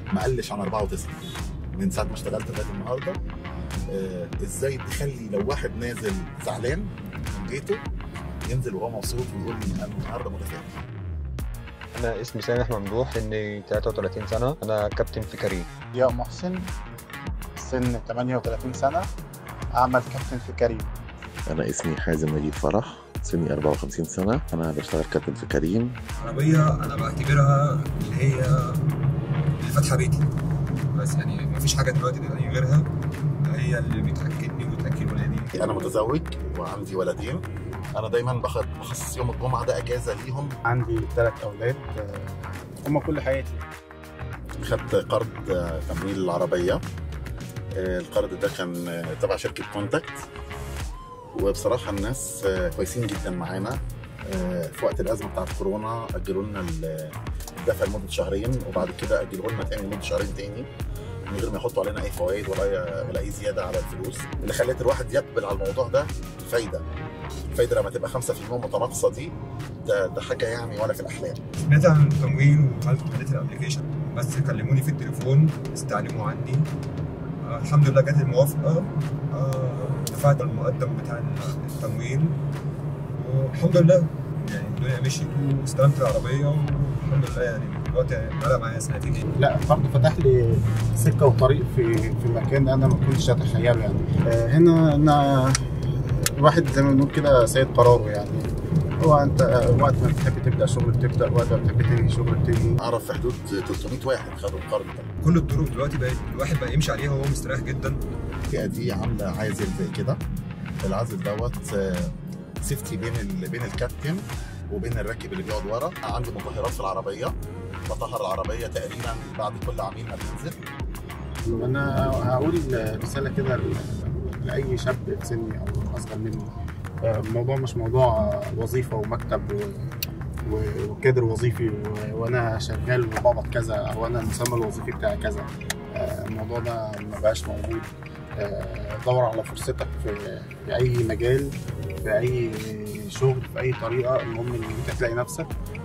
ما قلش عن 94 من ساعه ما اشتغلت لغايه النهارده آه، ازاي تخلي لو واحد نازل زعلان من بيته ينزل وهو مبسوط ويقول لي انا النهارده متفائل أنا اسمي سامح ممدوح إني 33 سنة أنا كابتن في كريم ضياء محسن سن 38 سنة أعمل كابتن في كريم أنا اسمي حازم نجيب فرح سني 54 سنة أنا بشتغل كابتن في كريم عربية أنا بعتبرها اللي هي اللي فاتحة بيتي بس يعني مفيش حاجة دلوقتي تاني غيرها هي اللي بتأكلني وتأكل ولادي انا متزوج وعندي ولدين انا دايما باخد بخصص يوم الجمعه ده اجازه ليهم عندي ثلاث أولاد آه، هم كل حياتي خدت قرض آه، تمويل العربيه آه، القرض ده كان آه، تبع شركه كونتاكت وبصراحه الناس آه، كويسين جدا معانا آه، في وقت الازمه بتاعت كورونا اجلوا لنا ال- الدفع لمده شهرين وبعد كده اجلوا لنا تاني لمده شهرين تاني من غير ما يحطوا علينا اي فوائد ولا اي ولا اي زياده على الفلوس اللي خلت الواحد يقبل على الموضوع ده الفايده الفايده لما تبقى 5% متناقصه دي ده, ده حاجه يعني ولا في الاحلام سمعت عن التمويل ودخلت خليت الابلكيشن بس كلموني في التليفون استعلموا عني آه الحمد لله جت الموافقة آه دفعت المقدم بتاع التمويل والحمد لله يعني الدنيا مشيت واستلمت العربية والحمد لله يعني دلوقتي بقى معايا سنتين لا برضه فتح لي سكة وطريق في في مكان أنا ما كنتش أتخيله يعني آه، هنا أنا الواحد زي ما بنقول كده سيد قراره يعني هو أنت وقت ما بتحب تبدأ شغل بتبدأ وقت ما بتحب تنهي شغل بتنهي اعرف في حدود 300 واحد خدوا القرض ده كل الطرق دلوقتي بقت الواحد بقى يمشي عليها وهو مستريح جدا الفئه دي عامله عازل زي كده العازل دوت آه، سيفتي بين ال... بين الكابتن وبين الراكب اللي بيقعد ورا عندي مطهرات في العربيه بطهر العربيه تقريبا بعد كل عميل ما بينزل انا هقول رساله كده ل- لاي شاب في سني او اصغر مني آه، الموضوع مش موضوع وظيفه ومكتب و- و- وكادر وظيفي و- وانا شغال وبقبض كذا او انا المسمى الوظيفي بتاعي كذا آه، الموضوع ده ما بقاش موجود آه، دور على فرصتك في في اي مجال في اي شغل في اي طريقه المهم ان انت تلاقي نفسك